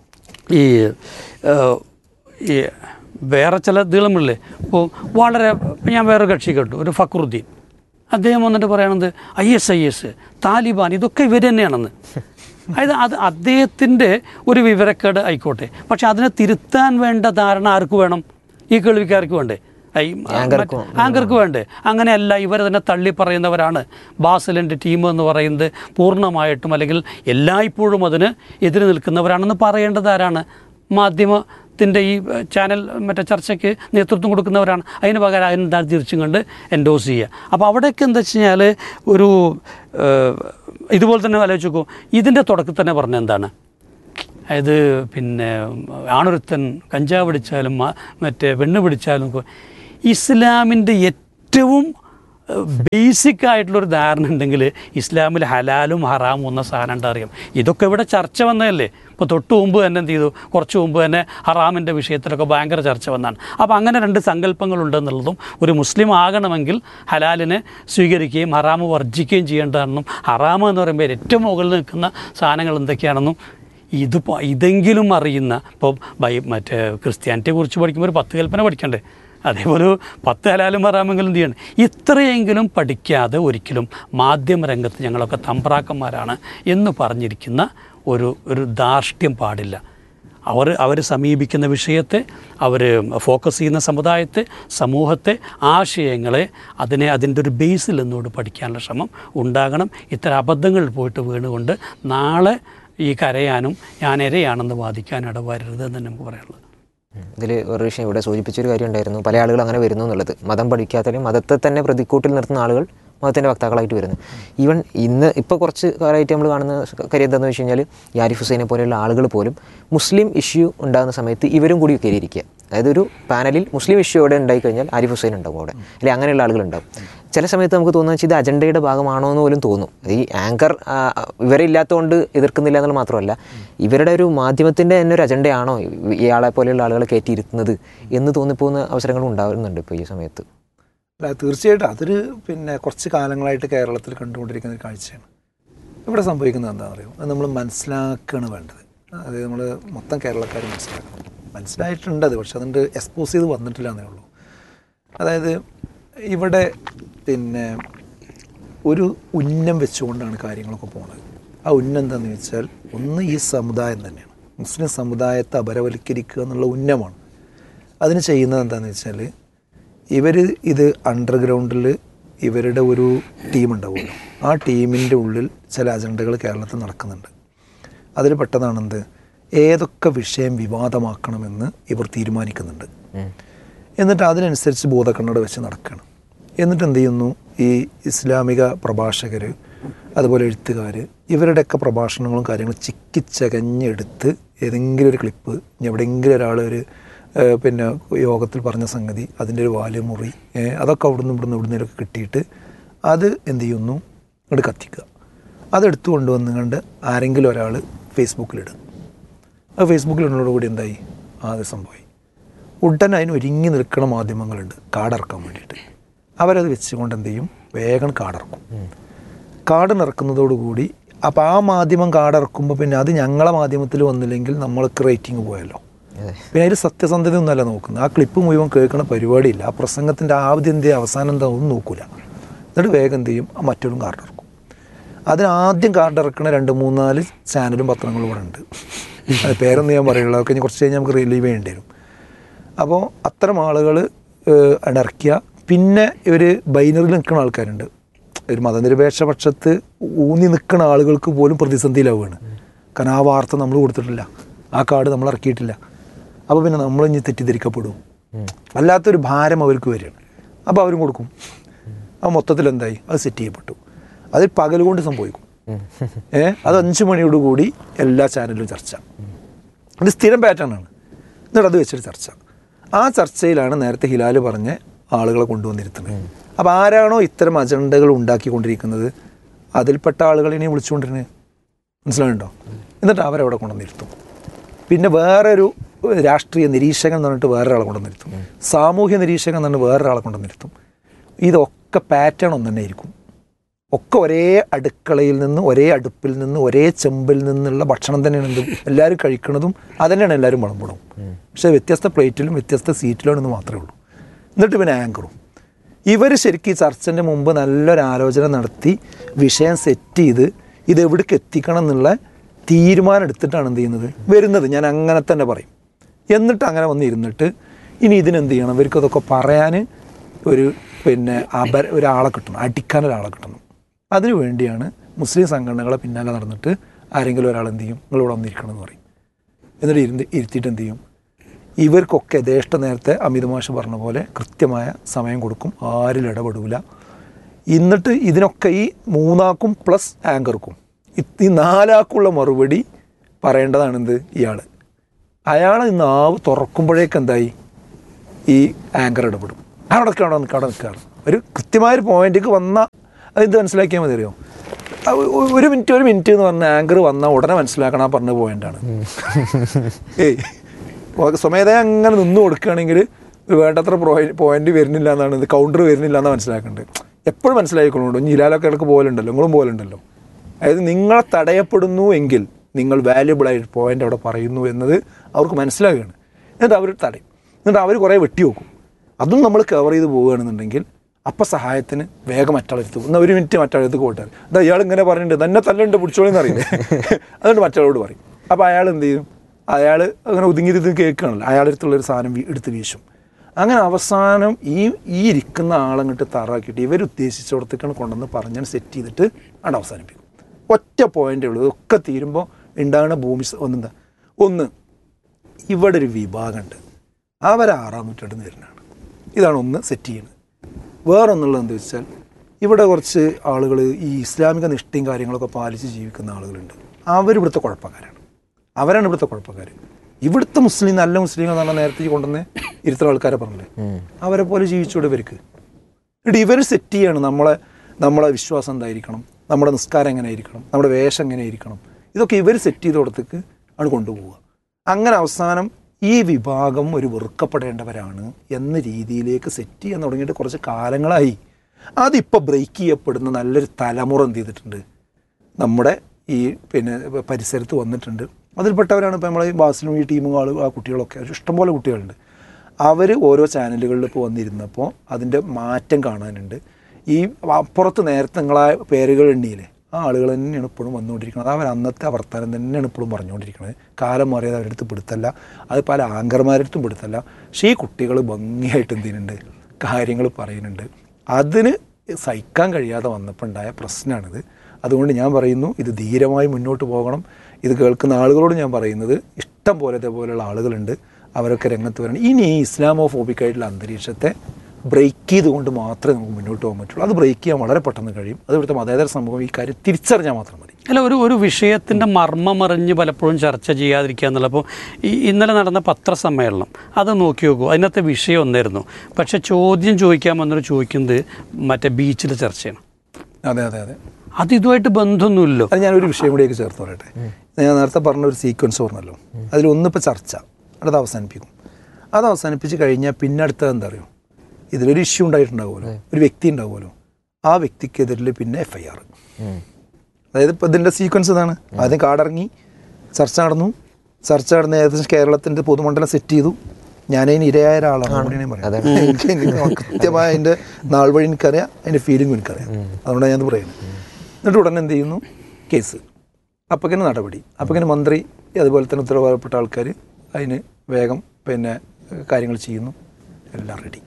ഈ ഏഹ്, ഈ വേറെ ചില ദീളമില്ലേ ഇപ്പോൾ വളരെ ഇപ്പം ഞാൻ വേറെ കക്ഷി കേട്ടു ഒരു ഫക്രുദ്ദീൻ അദ്ദേഹം വന്നിട്ട് പറയണത് I S I S Taliban ഇതൊക്കെ ഇവർ തന്നെയാണെന്ന് അതായത് അത് അദ്ദേഹത്തിൻ്റെ ഒരു വിവരക്കേട് ആയിക്കോട്ടെ പക്ഷെ അതിനെ തിരുത്താൻ വേണ്ട ധാരണ ആർക്ക് വേണം ഈ കേൾവിക്കാർക്ക് വേണ്ടേ ഈ ആങ്കർക്ക് മറ്റ് ആങ്കർക്ക് വേണ്ടേ അങ്ങനെയല്ല ഇവർ തന്നെ തള്ളി പറയുന്നവരാണ് ബാസലിൻ്റെ ടീം എന്ന് പറയുന്നത് പൂർണ്ണമായിട്ടും അല്ലെങ്കിൽ എല്ലായ്പ്പോഴും അതിന് എതിര് നിൽക്കുന്നവരാണെന്ന് പറയേണ്ടത് ആരാണ് മാധ്യമത്തിൻ്റെ ഈ ഏഹ്, ചാനൽ മറ്റേ ചർച്ചയ്ക്ക് നേതൃത്വം കൊടുക്കുന്നവരാണ് അതിന് പകരം അതിനെന്താ തിരിച്ചും കണ്ട് എൻഡോസ് ചെയ്യുക അപ്പോൾ അവിടെയൊക്കെ എന്താ വെച്ച് കഴിഞ്ഞാൽ ഒരു ഏഹ്, ഇതുപോലെ തന്നെ ആലോചിച്ച് നോക്കൂ ഇതിൻ്റെ തുടക്കത്തിൽ തന്നെ പറഞ്ഞ എന്താണ് അതായത് പിന്നെ ആണൊരുത്തൻ കഞ്ചാവ് പിടിച്ചാലും മ- മറ്റേ പെണ്ണ് പിടിച്ചാലും ഒക്കെ ഇസ്ലാമിൻ്റെ ഏറ്റവും ബേസിക് ആയിട്ടുള്ളൊരു ധാരണ ഉണ്ടെങ്കിൽ ഇസ്ലാമിൽ ഹലാലും ഹറാമും എന്ന സാധനം ഉണ്ട് അറിയാം ഇതൊക്കെ ഇവിടെ ചർച്ച വന്നതല്ലേ ഇപ്പോൾ തൊട്ട് മുമ്പ് തന്നെ എന്ത് ചെയ്തു കുറച്ച് മുമ്പ് തന്നെ ഹറാമിൻ്റെ വിഷയത്തിലൊക്കെ ഭയങ്കര ചർച്ച വന്നാണ് അപ്പോൾ അങ്ങനെ രണ്ട് സങ്കല്പങ്ങളുണ്ടെന്നുള്ളതും ഒരു മുസ്ലിം ആകണമെങ്കിൽ ഹലാലിനെ സ്വീകരിക്കുകയും ഹറാമ് വർജിക്കുകയും ചെയ്യേണ്ടതാണെന്നും ഹറാമ് എന്ന് പറയുമ്പോൾ ഏറ്റവും മുകളിൽ നിൽക്കുന്ന സാധനങ്ങൾ എന്തൊക്കെയാണെന്നും ഇത് പ- ഇതെങ്കിലും അറിയുന്ന ഇപ്പോൾ ബൈ മറ്റേ ക്രിസ്ത്യാനിറ്റിയെ കുറിച്ച് പഠിക്കുമ്പോൾ ഒരു പത്ത് കൽപ്പന പഠിക്കണ്ടേ അതേപോലെ ഒരു പത്ത് ഹലാലും ഹറാമെങ്കിലും എന്ത് ചെയ്യണം ഇത്രയെങ്കിലും പഠിക്കാതെ ഒരിക്കലും മാധ്യമരംഗത്ത് ഞങ്ങളൊക്കെ തമ്പ്രാക്കന്മാരാണ് എന്ന് പറഞ്ഞിരിക്കുന്ന ഒരു ഒരു ധാർഷ്ട്യം പാടില്ല അവർ അവർ സമീപിക്കുന്ന വിഷയത്തെ അവർ ഫോക്കസ് ചെയ്യുന്ന സമുദായത്തെ സമൂഹത്തെ ആശയങ്ങളെ അതിനെ അതിൻ്റെ ഒരു ബേസിൽ നിന്നോട് പഠിക്കാനുള്ള ശ്രമം ഉണ്ടാകണം ഇത്തരം അബദ്ധങ്ങളിൽ പോയിട്ട് വീണുകൊണ്ട് നാളെ ഈ കരയാനും ഞാൻ ഇരയാണെന്ന് വാദിക്കാൻ ഇടവരരുത് എന്ന് നമുക്ക് പറയാനുള്ളത് ഇതിൽ ഒരു വിഷയം ഇവിടെ സൂചിപ്പിച്ചൊരു കാര്യം ഉണ്ടായിരുന്നു പല ആളുകൾ അങ്ങനെ വരുന്നു എന്നുള്ളത് മതം പഠിക്കാത്തവരും മതത്തെ തന്നെ പ്രതിക്കൂട്ടിൽ നിർത്തുന്ന ആളുകൾ മതത്തിൻ്റെ വക്താക്കളായിട്ട് വരുന്നു ഈവൻ ഇന്ന് ഇപ്പോൾ കുറച്ച് കാലമായിട്ട് നമ്മൾ കാണുന്ന കാര്യം എന്താണെന്ന് വെച്ച് കഴിഞ്ഞാൽ ഈ ആരിഫ് ഹുസൈനെ പോലെയുള്ള ആളുകൾ പോലും മുസ്ലിം ഇഷ്യൂ ഉണ്ടാകുന്ന സമയത്ത് ഇവരും കൂടി കയറിയിരിക്കുക അതായത് ഒരു പാനലിൽ മുസ്ലിം ഇഷ്യൂ അവിടെ ഉണ്ടായി കഴിഞ്ഞാൽ ആരിഫ് ഹുസൈൻ ഉണ്ടാവും അവിടെ അല്ലെങ്കിൽ അങ്ങനെയുള്ള ആളുകൾ ഉണ്ടാവും ചില സമയത്ത് നമുക്ക് തോന്നുന്നത് വെച്ചാൽ ഇത് അജണ്ടയുടെ ഭാഗമാണോ എന്ന് പോലും തോന്നും അത് ഈ ആങ്കർ ആ, ഇവരെ ഇല്ലാത്തതുകൊണ്ട് എതിർക്കുന്നില്ല എന്നുള്ളത് മാത്രമല്ല ഇവരുടെ ഒരു മാധ്യമത്തിൻ്റെ തന്നെ ഒരു അജണ്ടയാണോ ഈ- ഇയാളെ പോലെയുള്ള ആളുകളെ കയറ്റിയിരുത്തുന്നത് എന്ന് തോന്നിപ്പോകുന്ന അവസരങ്ങളും ഉണ്ടാകുന്നുണ്ട് ഇപ്പോൾ ഈ സമയത്ത് അല്ല തീർച്ചയായിട്ടും അതൊരു പിന്നെ കുറച്ച് കാലങ്ങളായിട്ട് കേരളത്തിൽ കണ്ടുകൊണ്ടിരിക്കുന്ന ഒരു കാഴ്ചയാണ് ഇവിടെ സംഭവിക്കുന്നത് എന്താണെന്ന് അറിയോ അത് നമ്മൾ മനസ്സിലാക്കുകയാണ് വേണ്ടത് അത് നമ്മൾ മൊത്തം കേരളക്കാർ മനസ്സിലാക്കണം മനസ്സിലായിട്ടുണ്ട് അത് പക്ഷെ അതുകൊണ്ട് എക്സ്പോസ് ചെയ്ത് വന്നിട്ടില്ല എന്നേ ഉള്ളൂ അതായത് ഇവിടെ പിന്നെ ഒരു ഉന്നം വെച്ചുകൊണ്ടാണ് കാര്യങ്ങളൊക്കെ പോകുന്നത് ആ ഉന്നം എന്താണെന്ന് വെച്ചാൽ ഒന്ന് ഈ സമുദായം തന്നെയാണ് മുസ്ലിം സമുദായത്തെ അപരവൽക്കരിക്കുക എന്നുള്ള ഉന്നമാണ് അതിന് ചെയ്യുന്നത് എന്താണെന്ന് വെച്ചാൽ ഇവർ ഇത് അണ്ടർഗ്രൗണ്ടിൽ ഇവരുടെ ഒരു ടീം ഉണ്ടാവുമല്ലോ ആ ടീമിൻ്റെ ഉള്ളിൽ ചില അജണ്ടകൾ കേരളത്തിൽ നടക്കുന്നുണ്ട് അതിൽ പെട്ടതാണെന്ത് ഏതൊക്കെ വിഷയം വിവാദമാക്കണമെന്ന് ഇവർ തീരുമാനിക്കുന്നുണ്ട് എന്നിട്ട് അതിനനുസരിച്ച് ബോധക്കണ്ണട വെച്ച് നടക്കുകയാണ് എന്നിട്ട് എന്ത് ചെയ്യുന്നു ഈ ഇസ്ലാമിക പ്രഭാഷകർ അതുപോലെ എഴുത്തുകാർ ഇവരുടെയൊക്കെ പ്രഭാഷണങ്ങളും കാര്യങ്ങളും ചിക്കിച്ചകഞ്ഞെടുത്ത് ഏതെങ്കിലും ഒരു ക്ലിപ്പ് ഇനി എവിടെയെങ്കിലും ഒരാൾ ഒരു ഏഹ്, പിന്നെ യോഗത്തിൽ പറഞ്ഞ സംഗതി അതിൻ്റെ ഒരു വാലുമുറി ഏഹ്, അതൊക്കെ അവിടുന്ന് ഇവിടുന്ന് ഇവിടുന്നേലൊക്കെ കിട്ടിയിട്ട് അത് എന്ത് ചെയ്യുന്നു ഇങ്ങോട്ട് കത്തിക്കുക അതെടുത്തു കൊണ്ടുവന്ന് കണ്ട് ആരെങ്കിലും ഒരാൾ ഫേസ്ബുക്കിലിടും അത് ഫേസ്ബുക്കിലിടുന്നതോടുകൂടി എന്തായി ആദ്യ സംഭവമായി ഉടൻ അതിന് ഒരുങ്ങി നിൽക്കുന്ന മാധ്യമങ്ങളുണ്ട് കാടിറക്കാൻ വേണ്ടിയിട്ട് അവരത് വെച്ചുകൊണ്ട് എന്ത് ചെയ്യും വേഗം കാടിറക്കും കാടിനിറക്കുന്നതോടുകൂടി അപ്പോൾ ആ മാധ്യമം കാടിറക്കുമ്പോൾ പിന്നെ അത് ഞങ്ങളെ മാധ്യമത്തിൽ വന്നില്ലെങ്കിൽ നമ്മൾക്ക് റേറ്റിംഗ് പോയല്ലോ അതെ പിന്നെ അതിൽ സത്യസന്ധത ഒന്നുമല്ല നോക്കുന്നത് ആ ക്ലിപ്പ് മുഴുവൻ കേൾക്കുന്ന പരിപാടിയില്ല ആ പ്രസംഗത്തിൻ്റെ ആദ്യം എന്ത് അവസാനം എന്താ ഒന്നും നോക്കൂല എന്നിട്ട് വേഗം എന്ത് ചെയ്യും ആ മറ്റൊരു കാർഡ് ഇറക്കും അതിന് ആദ്യം കാർഡ് ഇറക്കുന്ന രണ്ട് മൂന്നാല് ചാനലും പത്രങ്ങളും ഇവിടെ ഉണ്ട് അത് പേരൊന്നും ഞാൻ പറയുള്ളൂ അതൊക്കെ ഇനി കുറച്ച് കഴിഞ്ഞാൽ നമുക്ക് റിലീവ് ചെയ്യേണ്ടി വരും അപ്പോൾ അത്തരം ആളുകൾ ഇറക്കിയ പിന്നെ ഇവർ ബൈനറിൽ നിൽക്കുന്ന ആൾക്കാരുണ്ട് ഒരു മതനിരപേക്ഷ പക്ഷത്ത് ഊന്നി നിൽക്കുന്ന ആളുകൾക്ക് പോലും പ്രതിസന്ധിയിലാവുകയാണ് കാരണം ആ വാർത്ത നമ്മൾ കൊടുത്തിട്ടില്ല ആ കാർഡ് നമ്മൾ ഇറക്കിയിട്ടില്ല അപ്പോൾ പിന്നെ നമ്മൾ ഇനി തെറ്റിദ്ധരിക്കപ്പെടും വല്ലാത്തൊരു ഭാരം അവർക്ക് വരികയാണ് അപ്പോൾ അവരും കൊടുക്കും ആ മൊത്തത്തിൽ എന്തായി അത് സെറ്റ് ചെയ്യപ്പെട്ടു അത് പകൽ കൊണ്ട് സംഭവിക്കും ഏ അത് അഞ്ച് മണിയോട് കൂടി എല്ലാ ചാനലിലും ചർച്ച ഇത് സ്ഥിരം പാറ്റേൺ ആണ് എന്നിട്ട് അത് വെച്ചിട്ട് ചർച്ച ആ ചർച്ചയിലാണ് നേരത്തെ ഹിലാൽ പറഞ്ഞ ആളുകളെ കൊണ്ടുവന്നിരുത്തുന്നത് അപ്പോൾ ആരാണോ ഇത്തരം അജണ്ടകൾ ഉണ്ടാക്കിക്കൊണ്ടിരിക്കുന്നത് അതിൽപ്പെട്ട ആളുകളെ ഇനി വിളിച്ചുകൊണ്ടിരുന്നത് മനസ്സിലാവുന്നുണ്ടോ എന്നിട്ട് അവരവിടെ കൊണ്ടുവന്നിരുത്തും പിന്നെ വേറൊരു രാഷ്ട്രീയ നിരീക്ഷകൻ എന്ന് പറഞ്ഞിട്ട് വേറൊരാളെ കൊണ്ടുവന്നിരുത്തും സാമൂഹ്യ നിരീക്ഷകൻ എന്ന് പറഞ്ഞിട്ട് വേറൊരാളെ കൊണ്ടുവന്നിരുത്തും ഇതൊക്കെ പാറ്റേൺ ഒന്ന് തന്നെ ആയിരിക്കും ഒക്കെ ഒരേ അടുക്കളയിൽ നിന്ന് ഒരേ അടുപ്പിൽ നിന്ന് ഒരേ ചെമ്പിൽ നിന്നുള്ള ഭക്ഷണം തന്നെയാണ് എന്തും എല്ലാവരും കഴിക്കുന്നതും അതന്നെയാണ് എല്ലാവരും വിളമ്പണം പക്ഷേ വ്യത്യസ്ത പ്ലേറ്റിലും വ്യത്യസ്ത സീറ്റിലാണെന്ന് മാത്രമേ ഉള്ളൂ എന്നിട്ട് പിന്നെ ആങ്കറും ഇവർ ശരിക്കും ഈ ചർച്ചൻ്റെ മുമ്പ് നല്ലൊരു ആലോചന നടത്തി വിഷയം സെറ്റ് ചെയ്ത് ഇത് എവിടേക്ക് എത്തിക്കണം എന്നുള്ള തീരുമാനം എടുത്തിട്ടാണ് എന്ത് ചെയ്യുന്നത് വരുന്നത് ഞാൻ അങ്ങനെ തന്നെ പറയും എന്നിട്ട് അങ്ങനെ വന്നിരുന്നിട്ട് ഇനി ഇതിനെന്ത് ചെയ്യണം ഇവർക്ക് അതൊക്കെ പറയാൻ ഒരു പിന്നെ അപര ഒരാളെ കിട്ടണം അടിക്കാൻ ഒരാളെ കിട്ടണം അതിനു വേണ്ടിയാണ് മുസ്ലിം സംഘടനകളെ പിന്നാലെ നടന്നിട്ട് ആരെങ്കിലും ഒരാൾ എന്ത് ചെയ്യും നിങ്ങളിവിടെ വന്നിരിക്കണം എന്ന് പറയും എന്നിട്ട് ഇരുന്ന് ഇരുത്തിയിട്ട് എന്ത് ചെയ്യും ഇവർക്കൊക്കെ യഥേഷ്ട നേരത്തെ അമിത് മാഷ് പറഞ്ഞ പോലെ കൃത്യമായ സമയം കൊടുക്കും ആരിൽ ഇടപെടില്ല എന്നിട്ട് ഇതിനൊക്കെ ഈ മൂന്നാക്കും പ്ലസ് ആങ്കർക്കും ഈ നാലാക്കുള്ള മറുപടി പറയേണ്ടതാണ് എന്ത് ഇയാൾ അയാൾ നാവ് തുറക്കുമ്പോഴേക്ക് എന്തായി ഈ ആങ്കർ ഇടപെടും അവിടെ നിൽക്കുക അവിടെ നിൽക്കുക അവിടെ നിൽക്കുകയാണ് ഒരു കൃത്യമായൊരു പോയിന്റിലേക്ക് വന്ന അതെന്ത് മനസ്സിലാക്കിയാൽ മതി അറിയോ ആ ഒ- ഒ- ഒരു മിനിറ്റ് ഒരു മിനിറ്റ് എന്ന് പറഞ്ഞ ആങ്കർ വന്നാൽ ഉടനെ മനസ്സിലാക്കണം ആ പറഞ്ഞ പോയിന്റാണ് ഏയ് ഓ- സ്വമേധയാ അങ്ങനെ നിന്ന് കൊടുക്കുകയാണെങ്കിൽ വേണ്ടത്ര പോയിന്റ് വരുന്നില്ല എന്നാണ് ഇത് കൗണ്ടർ വരുന്നില്ല എന്നാണ് മനസ്സിലാക്കേണ്ടത് എപ്പോഴും മനസ്സിലായിക്കൊള്ളുണ്ടോ ഇനി ഇലാലൊക്കെ ഇടക്ക് പോലുണ്ടല്ലോ നിങ്ങളും പോലുണ്ടല്ലോ അതായത് നിങ്ങളെ തടയപ്പെടുന്നു എങ്കിൽ നിങ്ങൾ വാല്യുബിൾ ആയിട്ട് പോയിന്റ് അവിടെ പറയുന്നു എന്നത് അവർക്ക് മനസ്സിലാകുകയാണ് എന്നിട്ട് അവർ തടയും എന്നിട്ട് അവർ കുറേ വെട്ടി വെക്കും അതും നമ്മൾ കവർ ചെയ്ത് പോവുകയാണെന്നുണ്ടെങ്കിൽ അപ്പം സഹായത്തിന് വേഗം മറ്റാളെടുത്ത് പോകും. എന്നാ ഒരു മിനിറ്റ് മറ്റാളെടുത്ത് പോട്ടെ എന്താ ഇയാൾ ഇങ്ങനെ പറഞ്ഞിട്ടുണ്ട് തന്നെ തല്ലുണ്ട് പിടിച്ചോളിന്ന് അറിയില്ലേ അതുകൊണ്ട് മറ്റാളോട് പറയും അപ്പോൾ അയാൾ എന്ത് ചെയ്യും അയാൾ അങ്ങനെ ഒതുങ്ങി ഇത് കേൾക്കുകയാണല്ലോ അയാളടുത്തുള്ളൊരു സാധനം വീ- എടുത്ത് വീശും അങ്ങനെ അവസാനം ഈ ഈ ഇരിക്കുന്ന ആളങ്ങോട്ട് തറാക്കിയിട്ട് ഇവരുദ്ദേശിച്ചിടത്തേക്കാണ് കൊണ്ടുവന്ന് പറഞ്ഞാൽ സെറ്റ് ചെയ്തിട്ട് അവിടെ അവസാനിപ്പിക്കും ഒറ്റ പോയിൻ്റേ ഉള്ളൂ ഇതൊക്കെ തീരുമ്പോൾ ഉണ്ടാകുന്ന ഭൂമി സ- ഒന്നെന്താ ഒന്ന് ഇവിടെ ഒരു വിഭാഗമുണ്ട് അവർ ആറാം നൂറ്റാണ്ടിൽ നിന്ന് വരുന്നതാണ് ഇതാണ് ഒന്ന് സെറ്റ് ചെയ്യുന്നത് വേറൊന്നുള്ളത് എന്താ വെച്ചാൽ ഇവിടെ കുറച്ച് ആളുകൾ ഈ ഇസ്ലാമിക നിഷ്ഠയും കാര്യങ്ങളൊക്കെ പാലിച്ച് ജീവിക്കുന്ന ആളുകളുണ്ട് അവരിവിടുത്തെ കുഴപ്പക്കാരാണ് അവരാണ് ഇവിടുത്തെ കുഴപ്പക്കാർ ഇവിടുത്തെ മുസ്ലിം നല്ല മുസ്ലിങ്ങൾ എന്ന് പറഞ്ഞാൽ നേരത്തെ ഈ കൊണ്ടുവന്ന് ഇരുത്തുന്ന ആൾക്കാരെ പറഞ്ഞില്ലേ അവരെ പോലെ ജീവിച്ചൂടെ ഇവർക്ക് എന്നിട്ട് ഇവർ സെറ്റ് ചെയ്യാണ് നമ്മളെ നമ്മളെ വിശ്വാസം എന്തായിരിക്കണം നമ്മുടെ നിസ്കാരം എങ്ങനെ ആയിരിക്കണം നമ്മുടെ വേഷം എങ്ങനെ ആയിരിക്കണം ഇതൊക്കെ ഇവർ സെറ്റ് ചെയ്ത് കൊടുത്തേക്ക് ആണ് കൊണ്ടുപോവുക അങ്ങനെ അവസാനം ഈ വിഭാഗം ഒരു വെറുക്കപ്പെടേണ്ടവരാണ് എന്ന രീതിയിലേക്ക് സെറ്റ് ചെയ്യാൻ തുടങ്ങിയിട്ട് കുറച്ച് കാലങ്ങളായി അതിപ്പോൾ ബ്രേക്ക് ചെയ്യപ്പെടുന്ന നല്ലൊരു തലമുറ എന്ത് ചെയ്തിട്ടുണ്ട് നമ്മുടെ ഈ പിന്നെ പരിസരത്ത് വന്നിട്ടുണ്ട് അതിൽപ്പെട്ടവരാണ് ഇപ്പോൾ നമ്മളെ ഈ ബാസിലും ഈ ടീമും ആൾ ആ കുട്ടികളൊക്കെ ഒരു ഇഷ്ടംപോലെ കുട്ടികളുണ്ട് അവർ ഓരോ ചാനലുകളിൽ ഇപ്പോൾ വന്നിരുന്നപ്പോൾ അതിൻ്റെ മാറ്റം കാണാനുണ്ട് ഈ അപ്പുറത്ത് നേരത്തെ നിങ്ങളെ പേരുകൾ എണ്ണിയില്ലേ ആ ആളുകൾ തന്നെയാണ് ഇപ്പോഴും വന്നുകൊണ്ടിരിക്കുന്നത് അവർ അന്നത്തെ ആ വർത്തമാനം തന്നെയാണ് ഇപ്പോഴും പറഞ്ഞുകൊണ്ടിരിക്കുന്നത് കാലം മാറിയത് അവരുടെ അടുത്ത് പിടുത്തല്ല അത് പല ആങ്കർമാരുടെ അടുത്തും പിടുത്തല്ല പക്ഷേ ഈ കുട്ടികൾ ഭംഗിയായിട്ട് എന്ത് ചെയ്യുന്നുണ്ട് കാര്യങ്ങൾ പറയുന്നുണ്ട് അതിന് സഹിക്കാൻ കഴിയാതെ വന്നപ്പോൾ ഉണ്ടായ പ്രശ്നമാണിത് അതുകൊണ്ട് ഞാൻ പറയുന്നു ഇത് ധീരമായി മുന്നോട്ട് പോകണം ഇത് കേൾക്കുന്ന ആളുകളോട് ഞാൻ പറയുന്നത് ഇഷ്ടം പോലെ ഇതേപോലെയുള്ള ആളുകളുണ്ട് അവരൊക്കെ രംഗത്ത് വരണം ഇനി ഈ ഇസ്ലാമോഫോബിക് ആയിട്ടുള്ള അന്തരീക്ഷത്തെ ബ്രേക്ക് ചെയ്തുകൊണ്ട് മാത്രമേ നമുക്ക് മുന്നോട്ട് പോകാൻ പറ്റുള്ളൂ അത് ബ്രേക്ക് ചെയ്യാൻ വളരെ പെട്ടെന്ന് കഴിയും അത് ഇവിടുത്തെ മതേതര സമൂഹം ഈ കാര്യം തിരിച്ചറിഞ്ഞാൽ മാത്രം മതി അല്ല ഒരു ഒരു വിഷയത്തിൻ്റെ മർമ്മമറിഞ്ഞ് പലപ്പോഴും ചർച്ച ചെയ്യാതിരിക്കുക എന്നുള്ള അപ്പോൾ ഈ ഇന്നലെ നടന്ന പത്രസമ്മേളനം അത് നോക്കി നോക്കൂ അതിനകത്തെ വിഷയം ഒന്നായിരുന്നു പക്ഷെ ചോദ്യം ചോദിക്കാൻ വന്നൊരു ചോദിക്കുന്നത് മറ്റേ ബീച്ചിലെ ചർച്ചയാണ് അതെ അതെ അതെ അത് ഇതുമായിട്ട് ബന്ധമൊന്നുമില്ലല്ലോ അത് ഞാനൊരു വിഷയം കൂടിയൊക്കെ ചേർത്ത് പറയട്ടെ ഞാൻ നേരത്തെ പറഞ്ഞ ഒരു സീക്വൻസ് പറഞ്ഞല്ലോ അതിലൊന്നിപ്പോൾ ചർച്ച അത് അവസാനിപ്പിക്കും അത് അവസാനിപ്പിച്ച് കഴിഞ്ഞാൽ പിന്നെ അടുത്തത് എന്താ അറിയോ ഇതിലൊരു ഇഷ്യൂ ഉണ്ടായിട്ടുണ്ടാവുമല്ലോ ഒരു വ്യക്തി ഉണ്ടാവുമല്ലോ ആ വ്യക്തിക്കെതിരിൽ പിന്നെ എഫ് ഐ ആർ അതായത് ഇപ്പോൾ ഇതിൻ്റെ സീക്വൻസ് ഇതാണ് ആദ്യം കാടിറങ്ങി ചർച്ച നടന്നു ചർച്ച നടന്ന് ഏകദേശം കേരളത്തിൻ്റെ പൊതുമണ്ഡലം സെറ്റ് ചെയ്തു ഞാനതിന് ഇരയായ ഒരാളാണ് അതുകൊണ്ടാണ് ഞാൻ അതെ. പറയുന്നത് എനിക്ക് എനിക്ക് കൃത്യമായ അതിൻ്റെ നാൾ വഴി എനിക്കറിയാം അതിൻ്റെ ഫീലിംഗും എനിക്കറിയാം അതുകൊണ്ടാണ് ഞാനത് പറയുന്നത് എന്നിട്ട് ഉടനെ എന്ത് ചെയ്യുന്നു കേസ് അപ്പക്കിന് നടപടി അപ്പക്കിന് മന്ത്രി അതുപോലെ തന്നെ ഉത്തരവാദപ്പെട്ട ആൾക്കാർ അതിന് വേഗം പിന്നെ കാര്യങ്ങൾ ചെയ്യുന്നു എല്ലാം റെഡി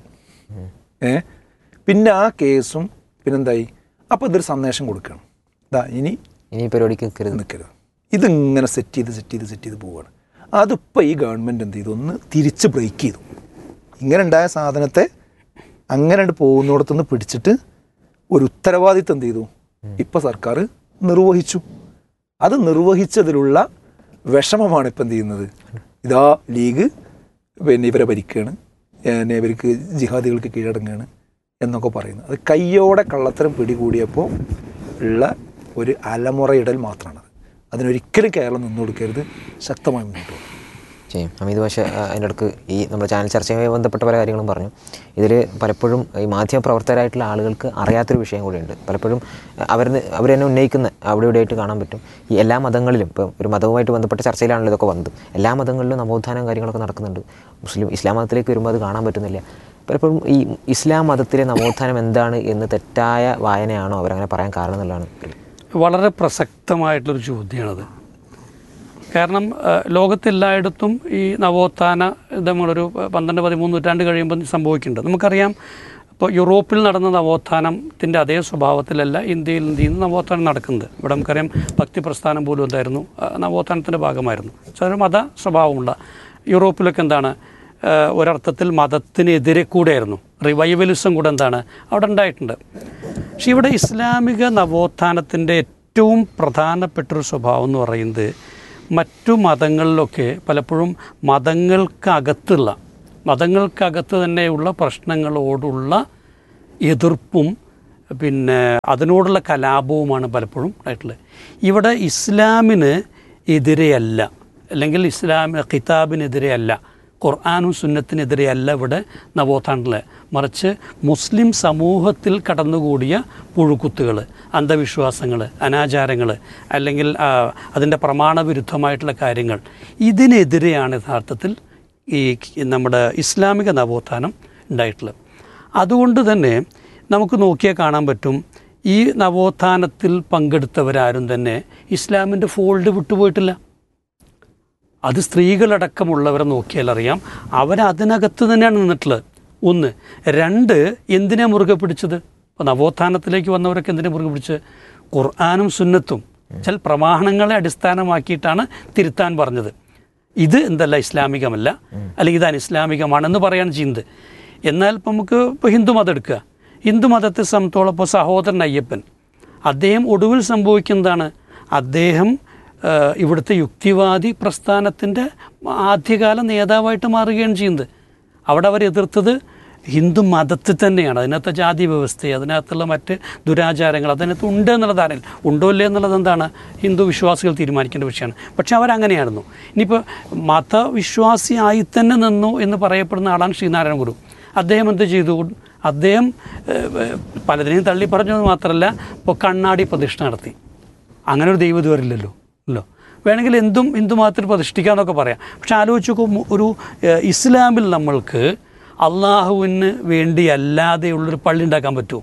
ഏ പിന്നെ ആ കേസും പിന്നെന്തായി അപ്പോൾ ഇതൊരു സന്ദേശം കൊടുക്കണം ഇതാ ഇനി ഇനി ഈ പരിപാടിക്ക് നിൽക്കരുത് നിൽക്കരുത് ഇതിങ്ങനെ സെറ്റ് ചെയ്ത് സെറ്റ് ചെയ്ത് സെറ്റ് ചെയ്ത് പോവുകയാണ് അതിപ്പോൾ ഈ ഗവൺമെൻറ് എന്ത് ചെയ്തു ഒന്ന് തിരിച്ച് ബ്രേക്ക് ചെയ്തു ഇങ്ങനെ ഉണ്ടായ സാധനത്തെ അങ്ങനെ അങ്ങട് പോകുന്നിടത്തുനിന്ന് പിടിച്ചിട്ട് ഒരു ഉത്തരവാദിത്വം എന്ത് ചെയ്തു ഇപ്പം സർക്കാർ നിർവഹിച്ചു അത് നിർവഹിച്ചതിലുള്ള വിഷമമാണ് ഇപ്പം എന്ത് ചെയ്യുന്നത് ഇതാ ലീഗ് പിന്നെ ഇവരെ ഭരിക്കുകയാണ് പിന്നെ ഇവർക്ക് ജിഹാദികൾക്ക് കീഴടങ്ങുകയാണ് എന്നൊക്കെ പറയുന്നത് അത് കയ്യോടെ കള്ളത്തരം പിടികൂടിയപ്പോൾ ഉള്ള ഒരു അലമുറയിടൽ മാത്രമാണത് അതിനൊരിക്കലും കേരളം നിന്നു കൊടുക്കരുത് ശക്തമായി മുന്നോട്ട് പോകും ചെയ്യും അമിത് ഭാഷ അതിൻ്റെ ഇടക്ക് ഈ നമ്മുടെ ചാനൽ ചർച്ചയുമായി ബന്ധപ്പെട്ട പല കാര്യങ്ങളും പറഞ്ഞു ഇതിൽ പലപ്പോഴും ഈ മാധ്യമ പ്രവർത്തകരായിട്ടുള്ള ആളുകൾക്ക് അറിയാത്തൊരു വിഷയം കൂടിയുണ്ട് പലപ്പോഴും അവർ അവർ തന്നെ ഉന്നയിക്കുന്ന അവിടെ ഇവിടെയായിട്ട് കാണാൻ പറ്റും ഈ എല്ലാ മതങ്ങളിലും ഇപ്പം ഒരു മതവുമായിട്ട് ബന്ധപ്പെട്ട ചർച്ചയിലാണല്ലോ ഇതൊക്കെ വന്നത് എല്ലാ മതങ്ങളിലും നവോത്ഥാനം കാര്യങ്ങളൊക്കെ നടക്കുന്നുണ്ട് മുസ്ലിം ഇസ്ലാം മതത്തിലേക്ക് വരുമ്പോൾ അത് കാണാൻ പറ്റുന്നില്ല പലപ്പോഴും ഈ ഇസ്ലാം മതത്തിലെ നവോത്ഥാനം എന്താണ് എന്ന് തെറ്റായ വായനയാണോ അവരങ്ങനെ പറയാൻ കാരണം എന്നുള്ളതാണ് വളരെ പ്രസക്തമായിട്ടുള്ളൊരു ചോദ്യമാണത് കാരണം ആ, ലോകത്തെല്ലായിടത്തും ഈ നവോത്ഥാന ഇത് നമ്മളൊരു പന്ത്രണ്ട് പതിമൂന്ന് നൂറ്റാണ്ട് കഴിയുമ്പോൾ സംഭവിക്കുന്നുണ്ട് നമുക്കറിയാം ഇപ്പോൾ യൂറോപ്പിൽ നടന്ന നവോത്ഥാനത്തിൻ്റെ അതേ സ്വഭാവത്തിലല്ല ഇന്ത്യയിൽ ഇന്ത്യയിൽ നിന്ന് നവോത്ഥാനം നടക്കുന്നത് ഇവിടെ നമുക്കറിയാം ഭക്തി പ്രസ്ഥാനം പോലും എന്തായിരുന്നു ആ, നവോത്ഥാനത്തിൻ്റെ ഭാഗമായിരുന്നു ചില മത സ്വഭാവമുള്ള യൂറോപ്പിലൊക്കെ എന്താണ് ആ, ഒരർത്ഥത്തിൽ മതത്തിനെതിരെ കൂടെയായിരുന്നു റിവൈവലിസം കൂടെ എന്താണ് അവിടെ ഉണ്ടായിട്ടുണ്ട് പക്ഷെ ഇവിടെ ഇസ്ലാമിക നവോത്ഥാനത്തിൻ്റെ ഏറ്റവും പ്രധാനപ്പെട്ടൊരു സ്വഭാവം എന്ന് പറയുന്നത് മറ്റു മതങ്ങളിലൊക്കെ പലപ്പോഴും മതങ്ങൾക്കകത്തുള്ള മതങ്ങൾക്കകത്ത് തന്നെയുള്ള പ്രശ്നങ്ങളോടുള്ള എതിർപ്പും പിന്നെ അതിനോടുള്ള കലാപവുമാണ് പലപ്പോഴും ഉണ്ടായിട്ടുള്ളത് ഇവിടെ ഇസ്ലാമിന് എതിരെയല്ല അല്ലെങ്കിൽ ഇസ്ലാം കിതാബിനെതിരെയല്ല ഖുർആാനും സുന്നത്തിനെതിരെയല്ല ഇവിടെ നവോത്ഥാനത്തിലെ മറിച്ച് മുസ്ലിം സമൂഹത്തിൽ കടന്നുകൂടിയ പുഴുക്കുത്തുകൾ അന്ധവിശ്വാസങ്ങൾ അനാചാരങ്ങൾ അല്ലെങ്കിൽ ആ, അതിൻ്റെ പ്രമാണവിരുദ്ധമായിട്ടുള്ള കാര്യങ്ങൾ ഇതിനെതിരെയാണ് യഥാർത്ഥത്തിൽ ഈ നമ്മുടെ ഇസ്ലാമിക നവോത്ഥാനം ഉണ്ടായിട്ടുള്ളത് അതുകൊണ്ട് തന്നെ നമുക്ക് നോക്കിയാൽ കാണാൻ പറ്റും ഈ നവോത്ഥാനത്തിൽ പങ്കെടുത്തവരാരും തന്നെ ഇസ്ലാമിൻ്റെ ഫോൾഡ് വിട്ടുപോയിട്ടില്ല അത് സ്ത്രീകളടക്കമുള്ളവരെ നോക്കിയാൽ അറിയാം അവരതിനകത്ത് തന്നെയാണ് നിന്നിട്ടുള്ളത് ഒന്ന് രണ്ട് എന്തിനാ മുറുകെ പിടിച്ചത് ഇപ്പോൾ നവോത്ഥാനത്തിലേക്ക് വന്നവരൊക്കെ എന്തിനാ മുറുകെ പിടിച്ചത് ഖുർആാനും സുന്നത്തും ചില പ്രമാണങ്ങളെ അടിസ്ഥാനമാക്കിയിട്ടാണ് തിരുത്താൻ പറഞ്ഞത് ഇത് എന്തല്ല ഇസ്ലാമികമല്ല അല്ലെങ്കിൽ ഇത് അനിസ്ലാമികമാണെന്ന് പറയാണ് ചെയ്യുന്നത് എന്നാൽ ഇപ്പം നമുക്ക് ഇപ്പോൾ ഹിന്ദുമതം എടുക്കുക ഹിന്ദുമതത്തെ സംബന്ധിച്ചോളം ഇപ്പോൾ സഹോദരൻ അയ്യപ്പൻ അദ്ദേഹം ഒടുവിൽ സംഭവിക്കുന്നതാണ് അദ്ദേഹം ആ, ഇവിടുത്തെ യുക്തിവാദി പ്രസ്ഥാനത്തിൻ്റെ ആദ്യകാല നേതാവായിട്ട് മാറുകയാണ് ചെയ്യുന്നത് അവിടെ അവർ എതിർത്തത് ഹിന്ദു മതത്തിൽ തന്നെയാണ് അതിനകത്തെ ജാതി വ്യവസ്ഥ അതിനകത്തുള്ള മറ്റ് ദുരാചാരങ്ങൾ അതിനകത്ത് ഉണ്ട് എന്നുള്ള ധാരണ ഉണ്ടോ ഇല്ലേ എന്നുള്ളത് എന്താണ് ഹിന്ദു വിശ്വാസികൾ തീരുമാനിക്കേണ്ട വിഷയമാണ് പക്ഷേ അവരങ്ങനെയായിരുന്നു ഇനിയിപ്പോൾ മതവിശ്വാസിയായി തന്നെ നിന്നു എന്ന് പറയപ്പെടുന്ന ആളാണ് ശ്രീനാരായണ ഗുരു അദ്ദേഹം എന്ത് ചെയ്തു അദ്ദേഹം ഏഹ്, ഏഹ്, പലതിനെയും തള്ളി പറഞ്ഞത് മാത്രമല്ല ഇപ്പോൾ കണ്ണാടി പ്രതിഷ്ഠ നടത്തി അങ്ങനെ ഒരു ദൈവം ഇതുവരില്ലല്ലോ അല്ലോ വേണമെങ്കിൽ എന്തും ഹിന്ദു മതത്തിൽ പ്രതിഷ്ഠിക്കാമെന്നൊക്കെ പറയാം പക്ഷെ ആലോചിച്ച് നോക്കുമ്പോൾ ഒരു ഏഹ്, ഇസ്ലാമിൽ നമ്മൾക്ക് അള്ളാഹുവിന് വേണ്ടി അല്ലാതെയുള്ളൊരു പള്ളി ഉണ്ടാക്കാൻ പറ്റുമോ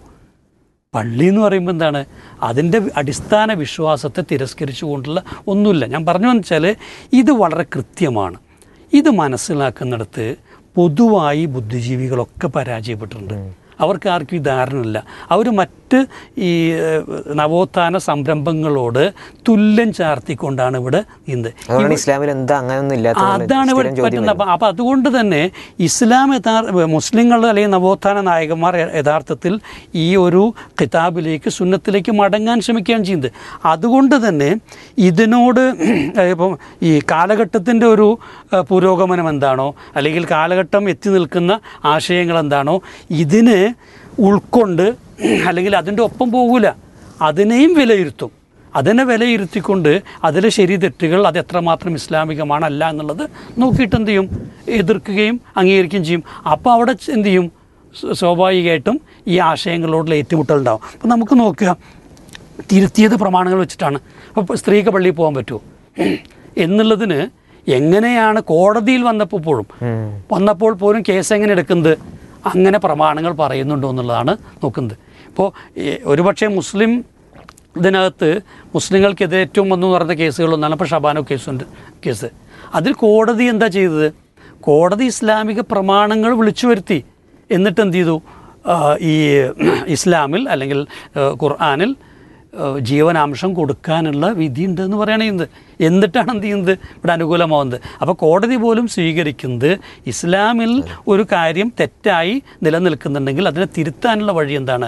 പള്ളി എന്ന് പറയുമ്പോൾ എന്താണ് അതിൻ്റെ അടിസ്ഥാന വിശ്വാസത്തെ തിരസ്കരിച്ചുകൊണ്ടുള്ള ഒന്നുമില്ല ഞാൻ പറഞ്ഞു വെച്ചാൽ ഇത് വളരെ കൃത്യമാണ് ഇത് മനസ്സിലാക്കുന്നിടത്ത് പൊതുവായി ബുദ്ധിജീവികളൊക്കെ പരാജയപ്പെട്ടിട്ടുണ്ട് അവർക്ക് ആർക്കും ഈ ധാരണയില്ല അവർ മറ്റ് ഈ ഏഹ്, നവോത്ഥാന സംരംഭങ്ങളോട് തുല്യം ചാർത്തിക്കൊണ്ടാണ് ഇവിടെ ഇന്ന് അതുകൊണ്ടാണ് ഇസ്ലാമിൽ എന്താ അങ്ങനെയൊന്നും ഇല്ലാത്ത അതാണ് ഇവിടെ പറ്റുന്നത് അപ്പം അപ്പം അതുകൊണ്ട് തന്നെ ഇസ്ലാം യഥാർത്ഥ മുസ്ലിങ്ങൾ അല്ലെങ്കിൽ നവോത്ഥാന നായകന്മാർ യ- യഥാർത്ഥത്തിൽ ഈ ഒരു കിതാബിലേക്ക് സുന്നത്തിലേക്ക് മടങ്ങാൻ ശ്രമിക്കുകയാണ് ചെയ്യുന്നത് അതുകൊണ്ട് തന്നെ ഇതിനോട് ഇപ്പം ഈ കാലഘട്ടത്തിൻ്റെ ഒരു ഏഹ്, പുരോഗമനം എന്താണോ അല്ലെങ്കിൽ കാലഘട്ടം എത്തി നിൽക്കുന്ന ആശയങ്ങൾ എന്താണോ ഇതിന് ഉൾക്കൊണ്ട് അല്ലെങ്കിൽ അതിൻ്റെ ഒപ്പം പോകില്ല അതിനെയും വിലയിരുത്തും അതിനെ വിലയിരുത്തിക്കൊണ്ട് അതിലെ ശരി തെറ്റുകൾ അത് എത്രമാത്രം ഇസ്ലാമികമാണ് അല്ല എന്നുള്ളത് നോക്കിയിട്ട് എന്ത് ചെയ്യും എതിർക്കുകയും അംഗീകരിക്കുകയും ചെയ്യും അപ്പോൾ അവിടെ ച- എന്ത് ചെയ്യും സ്വ- സ്വാഭാവികമായിട്ടും ഈ ആശയങ്ങളോടുള്ള ഏറ്റുമുട്ടൽ ഉണ്ടാവും അപ്പം നമുക്ക് നോക്കുക തിരുത്തിയത് പ്രമാണങ്ങൾ വെച്ചിട്ടാണ് അപ്പോൾ സ്ത്രീക്ക് പള്ളിയിൽ പോകാൻ പറ്റുമോ എന്നുള്ളതിന് എങ്ങനെയാണ് കോടതിയിൽ വന്നപ്പോൾ പോലും വന്നപ്പോൾ പോലും കേസ് എങ്ങനെ എടുക്കുന്നത് അങ്ങനെ പ്രമാണങ്ങൾ പറയുന്നുണ്ടോ എന്നുള്ളതാണ് നോക്കുന്നത് ഇപ്പോൾ ഒരുപക്ഷെ മുസ്ലിം ഇതിനകത്ത് മുസ്ലിങ്ങൾക്കെതിരെ ഏറ്റവും വന്നു പറഞ്ഞ കേസുകളൊന്നാണ് ഇപ്പോൾ ഷബാനോ കേസുണ്ട് കേസ് അതിൽ കോടതി എന്താ ചെയ്തത് കോടതി ഇസ്ലാമിക പ്രമാണങ്ങൾ വിളിച്ചു വരുത്തി എന്നിട്ട് എന്ത് ചെയ്തു ആ, ഈ ഇസ്ലാമിൽ അല്ലെങ്കിൽ ആ, ഖുർആനിൽ ആ, ജീവനാംശം കൊടുക്കാനുള്ള വിധിയുണ്ട് എന്ന് പറയുകയാണ് ചെയ്യുന്നത് എന്നിട്ടാണ് എന്ത് ചെയ്യുന്നത് ഇവിടെ അനുകൂലമാവുന്നത് അപ്പോൾ കോടതി പോലും സ്വീകരിക്കുന്നത് ഇസ്ലാമിൽ ഒരു കാര്യം തെറ്റായി നിലനിൽക്കുന്നുണ്ടെങ്കിൽ അതിനെ തിരുത്താനുള്ള വഴി എന്താണ്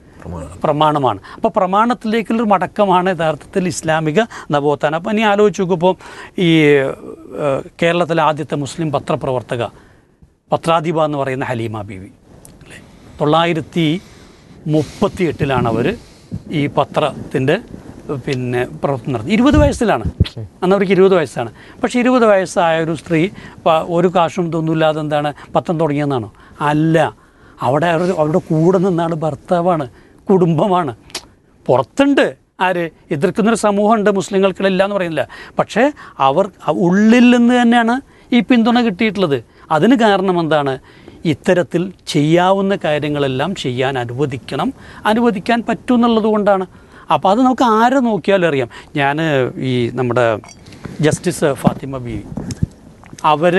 പ്രമാണമാണ് അപ്പോൾ പ്രമാണത്തിലേക്കുള്ളൊരു മടക്കമാണ് യഥാർത്ഥത്തിൽ ഇസ്ലാമിക നവോത്ഥാനം അപ്പോൾ ഇനി ആലോചിച്ച് നോക്കുമ്പോൾ ഈ ഏഹ്, കേരളത്തിലെ ആദ്യത്തെ മുസ്ലിം പത്രപ്രവർത്തക പത്രാധിപ എന്ന് പറയുന്ന ഹലീമ ബീവി അല്ലേ തൊള്ളായിരത്തി മുപ്പത്തി എട്ടിലാണ് അവർ ഈ പത്രത്തിൻ്റെ പിന്നെ പ്രവർത്തനം നടത്തി ഇരുപത് വയസ്സിലാണ് അന്ന് അവർക്ക് ഇരുപത് വയസ്സാണ് പക്ഷേ ഇരുപത് വയസ്സായ ഒരു സ്ത്രീ പ- ഒരു കാശും ഇതൊന്നുമില്ലാതെ എന്താണ് പത്രം തുടങ്ങിയെന്നാണോ അല്ല അവിടെ അവർ അവരുടെ കൂടെ നിന്നാണ് ഭർത്താവാണ് കുടുംബമാണ് പുറത്തുണ്ട് ആര് എതിർക്കുന്നൊരു സമൂഹമുണ്ട് മുസ്ലിങ്ങൾക്കിടയില്ല എന്ന് പറയുന്നില്ല പക്ഷേ അവർ അ- ഉള്ളിൽ നിന്ന് തന്നെയാണ് ഈ പിന്തുണ കിട്ടിയിട്ടുള്ളത് അതിന് കാരണം എന്താണ് ഇത്തരത്തിൽ ചെയ്യാവുന്ന കാര്യങ്ങളെല്ലാം ചെയ്യാൻ അനുവദിക്കണം അനുവദിക്കാൻ പറ്റും എന്നുള്ളത് കൊണ്ടാണ് അപ്പോൾ അത് നമുക്ക് ആരെ നോക്കിയാലും അറിയാം ഞാൻ ഈ നമ്മുടെ ജസ്റ്റിസ് ഫാത്തിമ ബി അവർ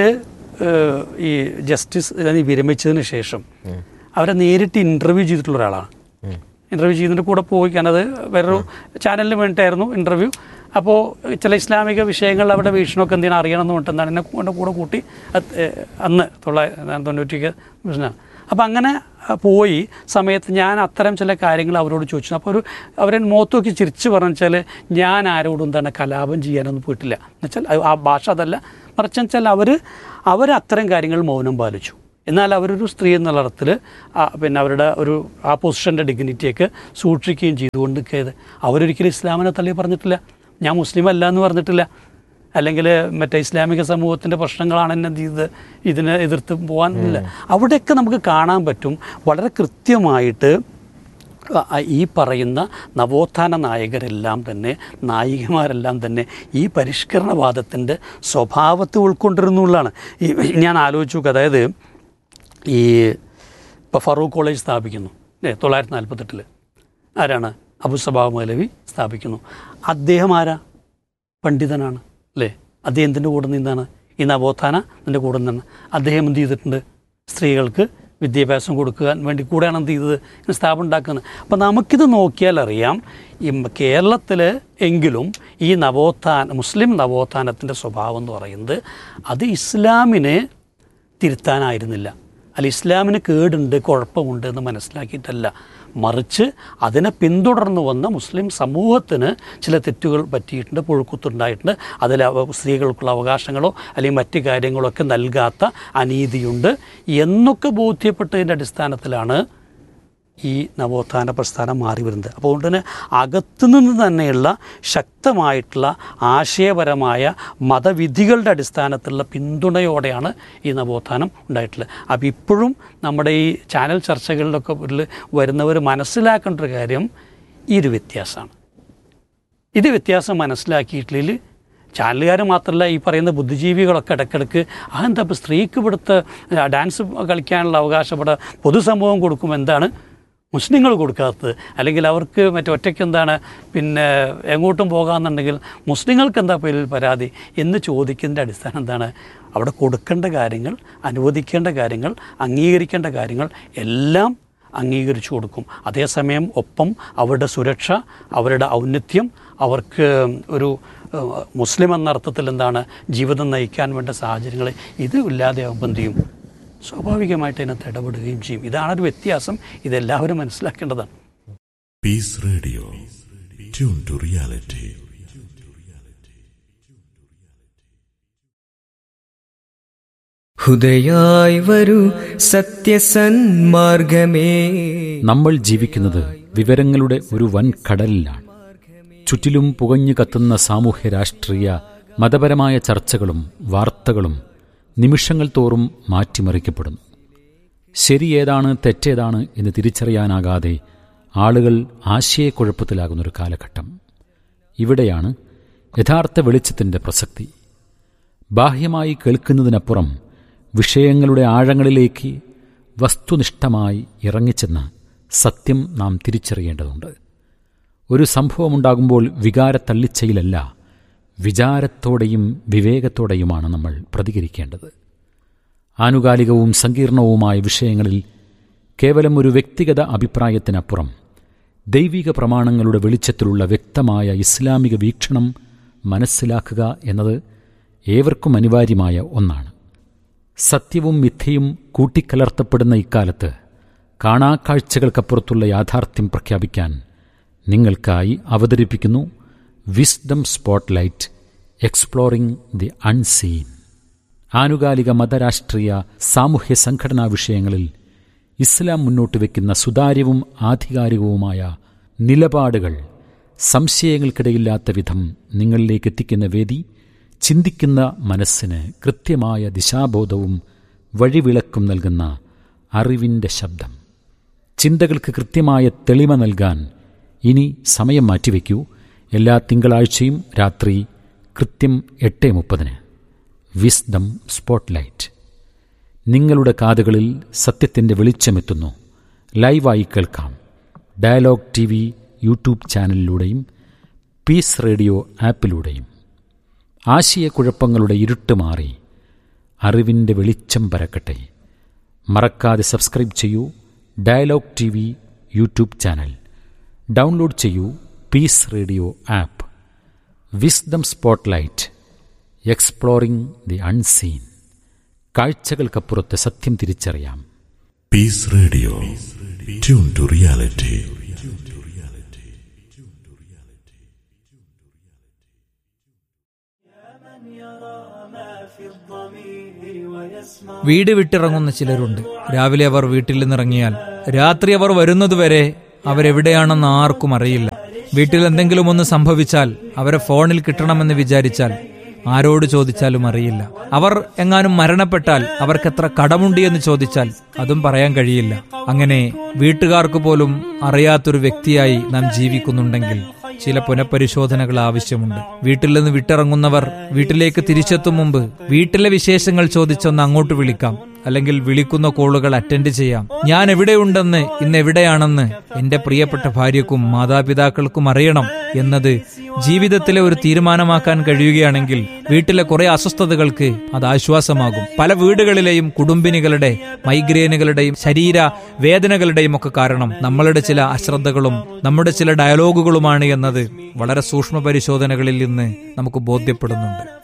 ഈ ജസ്റ്റിസ് ഇതിന് വിരമിച്ചതിന് ശേഷം അവരെ നേരിട്ട് ഇൻ്റർവ്യൂ ചെയ്തിട്ടുള്ള ഒരാളാണ് ഇൻ്റർവ്യൂ ചെയ്യുന്നതിൻ്റെ കൂടെ പോയി ഞാനത് വേറൊരു ചാനലിന് വേണ്ടിയിട്ടായിരുന്നു ഇൻ്റർവ്യൂ അപ്പോൾ ചില ഇസ്ലാമിക വിഷയങ്ങൾ അവിടെ വീക്ഷണമൊക്കെ എന്തിനാ അറിയണമെന്ന് പറഞ്ഞിട്ടാണ് എന്നെ എൻ്റെ കൂടെ കൂട്ടി അത്, ഏഹ്, അന്ന് തൊള്ളായിരത്തി തൊണ്ണൂറ്റിക്ക് പ്രശ്നമാണ് അപ്പോൾ അങ്ങനെ അഹ്, പോയി സമയത്ത് ഞാൻ അത്തരം ചില കാര്യങ്ങൾ അവരോട് ചോദിച്ചു അപ്പോൾ ഒരു അവരെ മുഖത്ത് നോക്കി ചിരിച്ച് പറഞ്ഞാൽ ഞാൻ ആരോടും എന്താണ് കലാപം ചെയ്യാനൊന്നും പോയിട്ടില്ല എന്നുവെച്ചാൽ അത് ആ ഭാഷ അതല്ല മറിച്ച് വെച്ചാൽ അവർ അവർ അത്തരം കാര്യങ്ങൾ മൗനം പാലിച്ചു എന്നാൽ അവരൊരു സ്ത്രീ എന്നുള്ള അർത്ഥത്തിൽ പിന്നെ അവരുടെ ഒരു ആ പൊസിഷൻ്റെ ഡിഗ്നിറ്റിയൊക്കെ സൂക്ഷിക്കുകയും ചെയ്തുകൊണ്ട് ചെയ്ത് അവരൊരിക്കലും ഇസ്ലാമിനെ തള്ളി പറഞ്ഞിട്ടില്ല ഞാൻ മുസ്ലിം അല്ല എന്ന് പറഞ്ഞിട്ടില്ല അല്ലെങ്കിൽ മറ്റേ ഇസ്ലാമിക സമൂഹത്തിൻ്റെ പ്രശ്നങ്ങളാണ് എന്നെ ഇത് ഇതിനെ എതിർത്ത് പോകാനില്ല അവിടെയൊക്കെ നമുക്ക് കാണാൻ പറ്റും വളരെ കൃത്യമായിട്ട് ആ- ഈ പറയുന്ന നവോത്ഥാന നായകരെല്ലാം തന്നെ നായികമാരെല്ലാം തന്നെ ഈ പരിഷ്കരണവാദത്തിൻ്റെ സ്വഭാവത്തെ ഉൾക്കൊണ്ടിരുന്നുള്ളതാണ് ഈ ഞാൻ ആലോചിച്ചു നോക്കുക അതായത് ഈ ഇപ്പോൾ ഫറൂഖ് കോളേജ് സ്ഥാപിക്കുന്നു അല്ലേ തൊള്ളായിരത്തി നാൽപ്പത്തെട്ടിൽ ആരാണ് അബുസബാ മൗലവി സ്ഥാപിക്കുന്നു അദ്ദേഹം ആരാ പണ്ഡിതനാണ് അല്ലേ അദ്ദേഹം എന്തിൻ്റെ കൂടെ നിന്നാണ് ഈ നവോത്ഥാന ഇതിൻ്റെ കൂടെ നിന്നാണ് അദ്ദേഹം എന്ത് ചെയ്തിട്ടുണ്ട് സ്ത്രീകൾക്ക് വിദ്യാഭ്യാസം കൊടുക്കാൻ വേണ്ടി കൂടെയാണ് എന്ത് ചെയ്തത് ഇങ്ങനെ സ്ഥാപനം ഉണ്ടാക്കുന്നത് അപ്പം നമുക്കിത് നോക്കിയാൽ അറിയാം ഈ കേരളത്തിൽ എങ്കിലും ഈ നവോത്ഥാന മുസ്ലിം നവോത്ഥാനത്തിൻ്റെ സ്വഭാവം എന്ന് പറയുന്നത് അത് ഇസ്ലാമിനെ തിരുത്താനായിരുന്നില്ല അല്ല ഇസ്ലാമിന് കേടുണ്ട് കുഴപ്പമുണ്ട് എന്ന് മനസ്സിലാക്കിയിട്ടല്ല മറിച്ച് അതിനെ പിന്തുടർന്നു വന്ന മുസ്ലിം സമൂഹത്തിന് ചില തെറ്റുകൾ പറ്റിയിട്ടുണ്ട് പുഴുക്കുത്തുണ്ടായിട്ടുണ്ട് അതിൽ അവ- സ്ത്രീകൾക്കുള്ള അവകാശങ്ങളോ അല്ലെങ്കിൽ മറ്റ് കാര്യങ്ങളോ ഒക്കെ നൽകാത്ത അനീതിയുണ്ട് എന്നൊക്കെ ബോധ്യപ്പെട്ടതിൻ്റെ അടിസ്ഥാനത്തിലാണ് ഈ നവോത്ഥാന പ്രസ്ഥാനം മാറി വരുന്നത് അപ്പോൾ അതുകൊണ്ട് തന്നെ അകത്തുനിന്ന് തന്നെയുള്ള ശക്തമായിട്ടുള്ള ആശയപരമായ മതവിധികളുടെ അടിസ്ഥാനത്തിലുള്ള പിന്തുണയോടെയാണ് ഈ നവോത്ഥാനം ഉണ്ടായിട്ടുള്ളത് അപ്പോൾ ഇപ്പോഴും നമ്മുടെ ഈ ചാനൽ ചർച്ചകളിലൊക്കെ ഉള്ളിൽ വരുന്നവർ മനസ്സിലാക്കേണ്ട ഒരു കാര്യം ഈ ഒരു വ്യത്യാസമാണ് ഇത് വ്യത്യാസം മനസ്സിലാക്കിയിട്ടില്ലെങ്കിൽ ചാനലുകാർ മാത്രമല്ല ഈ പറയുന്ന ബുദ്ധിജീവികളൊക്കെ ഇടയ്ക്കിടയ്ക്ക് അതെന്താ ഇപ്പോൾ സ്ത്രീക്ക് ഇവിടുത്തെ ആ, ഡാൻസ് കളിക്കാനുള്ള അവകാശം ഇവിടെ പൊതുസമൂഹം കൊടുക്കും എന്താണ് മുസ്ലിങ്ങൾ കൊടുക്കാത്തത് അല്ലെങ്കിൽ അവർക്ക് മറ്റേ ഒറ്റയ്ക്ക് എന്താണ് പിന്നെ എങ്ങോട്ടും പോകാമെന്നുണ്ടെങ്കിൽ മുസ്ലിങ്ങൾക്ക് എന്താ പേരിൽ പരാതി എന്ന് ചോദിക്കുന്നതിൻ്റെ അടിസ്ഥാനം എന്താണ് അവിടെ കൊടുക്കേണ്ട കാര്യങ്ങൾ അനുവദിക്കേണ്ട കാര്യങ്ങൾ അംഗീകരിക്കേണ്ട കാര്യങ്ങൾ എല്ലാം അംഗീകരിച്ചു കൊടുക്കും അതേസമയം ഒപ്പം അവരുടെ സുരക്ഷ അവരുടെ ഔന്നത്യം അവർക്ക് ഒരു ഏഹ്, മുസ്ലിം എന്ന അർത്ഥത്തിൽ എന്താണ് ജീവിതം നയിക്കാൻ വേണ്ട സാഹചര്യങ്ങൾ ഇത് ഇല്ലാതെയാകുമ്പോൾ എന്ത് ചെയ്യും സ്വാഭാവികമായിട്ട് അതിനകത്ത് ഇടപെടുകയും ചെയ്യും ഇതാണ് ഒരു വ്യത്യാസം ഇതെല്ലാവരും മനസ്സിലാക്കേണ്ടതാണ് Peace Radio. Tune to reality. ഹുദയായി വരൂ സത്യസന്മാർഗമേ നമ്മൾ ജീവിക്കുന്നത് വിവരങ്ങളുടെ ഒരു വൻ കടലിലാണ് ചുറ്റിലും പുകഞ്ഞു കത്തുന്ന സാമൂഹ്യ രാഷ്ട്രീയ മതപരമായ ചർച്ചകളും വാർത്തകളും നിമിഷങ്ങൾ തോറും മാറ്റിമറിക്കപ്പെടുന്നു ശരിയേതാണ് തെറ്റേതാണ് എന്ന് തിരിച്ചറിയാനാകാതെ ആളുകൾ ആശയക്കുഴപ്പത്തിലാകുന്നൊരു കാലഘട്ടം ഇവിടെയാണ് യഥാർത്ഥ വെളിച്ചത്തിൻ്റെ പ്രസക്തി ബാഹ്യമായി കേൾക്കുന്നതിനപ്പുറം വിഷയങ്ങളുടെ ആഴങ്ങളിലേക്ക് വസ്തുനിഷ്ഠമായി ഇറങ്ങിച്ചെന്ന് സത്യം നാം തിരിച്ചറിയേണ്ടതുണ്ട് ഒരു സംഭവമുണ്ടാകുമ്പോൾ വികാരത്തള്ളിച്ചയിലല്ല വിചാരത്തോടെയും വിവേകത്തോടെയുമാണ് നമ്മൾ പ്രതികരിക്കേണ്ടത് ആനുകാലികവും സങ്കീർണവുമായ വിഷയങ്ങളിൽ കേവലം ഒരു വ്യക്തിഗത അഭിപ്രായത്തിനപ്പുറം ദൈവിക പ്രമാണങ്ങളുടെ വെളിച്ചത്തിലുള്ള വ്യക്തമായ ഇസ്ലാമിക വീക്ഷണം മനസ്സിലാക്കുക എന്നത് ഏവർക്കും അനിവാര്യമായ ഒന്നാണ് സത്യവും മിഥ്യയും കൂട്ടിക്കലർത്തപ്പെടുന്ന ഇക്കാലത്ത് കാണാക്കാഴ്ചകൾക്കപ്പുറത്തുള്ള യാഥാർത്ഥ്യം പ്രഖ്യാപിക്കാൻ നിങ്ങൾക്കായി അവതരിപ്പിക്കുന്നു wisdom spotlight exploring the unseen ആനുകാലിക മതരാഷ്ട്രീയ സാമൂഹ്യ സംഘടനാ വിഷയങ്ങളിൽ ഇസ്ലാം മുന്നോട്ട് വയ്ക്കുന്ന സുതാര്യവും ആധികാരികവുമായ നിലപാടുകൾ സംശയങ്ങൾക്കിടയില്ലാത്ത വിധം നിങ്ങളിലേക്ക് എത്തിക്കുന്ന വേദി ചിന്തിക്കുന്ന മനസ്സിന് കൃത്യമായ ദിശാബോധവും വഴിവിളക്കും നൽകുന്ന അറിവിൻ്റെ ശബ്ദം ചിന്തകൾക്ക് കൃത്യമായ തെളിമ നൽകാൻ ഇനി സമയം മാറ്റിവെക്കൂ എല്ലാ തിങ്കളാഴ്ചയും രാത്രി കൃത്യം എട്ട് മുപ്പതിന് വിസ്ഡം സ്പോട്ട്ലൈറ്റ് നിങ്ങളുടെ കാതുകളിൽ സത്യത്തിൻ്റെ വെളിച്ചമെത്തുന്നു ലൈവായി കേൾക്കാം ഡയലോഗ് ടി വി യൂട്യൂബ് ചാനലിലൂടെയും പീസ് റേഡിയോ ആപ്പിലൂടെയും ആശയക്കുഴപ്പങ്ങളുടെ ഇരുട്ട് മാറി അറിവിൻ്റെ വെളിച്ചം പരക്കട്ടെ മറക്കാതെ സബ്സ്ക്രൈബ് ചെയ്യൂ dialogue T V YouTube channel download ചെയ്യൂ peace radio app wisdom spotlight exploring the unseen കാഴ്ചകൾക്കപ്പുറത്ത് സത്യം തിരിച്ചറിയാം Peace Radio. Tune to reality. വീട് വിട്ടിറങ്ങുന്ന ചിലരുണ്ട് രാവിലെ അവർ വീട്ടിൽ നിന്നിറങ്ങിയാൽ രാത്രി അവർ വരുന്നതുവരെ അവരെവിടെയാണെന്ന് ആർക്കും അറിയില്ല വീട്ടിൽ എന്തെങ്കിലും ഒന്ന് സംഭവിച്ചാൽ അവരെ ഫോണിൽ കിട്ടണമെന്ന് വിചാരിച്ചാൽ ആരോട് ചോദിച്ചാലും അറിയില്ല അവർ എങ്ങാനും മരണപ്പെട്ടാൽ അവർക്ക് എത്ര കടമുണ്ട് എന്ന് ചോദിച്ചാൽ അതും പറയാൻ കഴിയില്ല അങ്ങനെ വീട്ടുകാർക്ക് പോലും അറിയാത്തൊരു വ്യക്തിയായി നാം ജീവിക്കുന്നുണ്ടെങ്കിൽ ചില പുനഃപരിശോധനകൾ ആവശ്യമുണ്ട് വീട്ടിൽ നിന്ന് വിട്ടിറങ്ങുന്നവർ വീട്ടിലേക്ക് തിരിച്ചെത്തും മുമ്പ് വീട്ടിലെ വിശേഷങ്ങൾ ചോദിച്ചൊന്ന് അങ്ങോട്ട് വിളിക്കാം അല്ലെങ്കിൽ വിളിക്കുന്ന കോളുകൾ അറ്റൻഡ് ചെയ്യാം ഞാൻ എവിടെയുണ്ടെന്ന് ഇന്ന് എവിടെയാണെന്ന് എന്റെ പ്രിയപ്പെട്ട ഭാര്യക്കും മാതാപിതാക്കൾക്കും അറിയണം എന്നത് ജീവിതത്തിലെ ഒരു തീരുമാനമാക്കാൻ കഴിയുകയാണെങ്കിൽ വീട്ടിലെ കുറെ അസ്വസ്ഥതകൾക്ക് അത് ആശ്വാസമാകും പല വീടുകളിലെയും കുടുംബിനികളുടെ മൈഗ്രെയിനുകളുടെയും ശരീര വേദനകളുടെയും ഒക്കെ കാരണം നമ്മളുടെ ചില അശ്രദ്ധകളും നമ്മുടെ ചില ഡയലോഗുകളുമാണ് എന്നത് വളരെ സൂക്ഷ്മ പരിശോധനകളിൽ നിന്ന് നമുക്ക് ബോധ്യപ്പെടുന്നുണ്ട്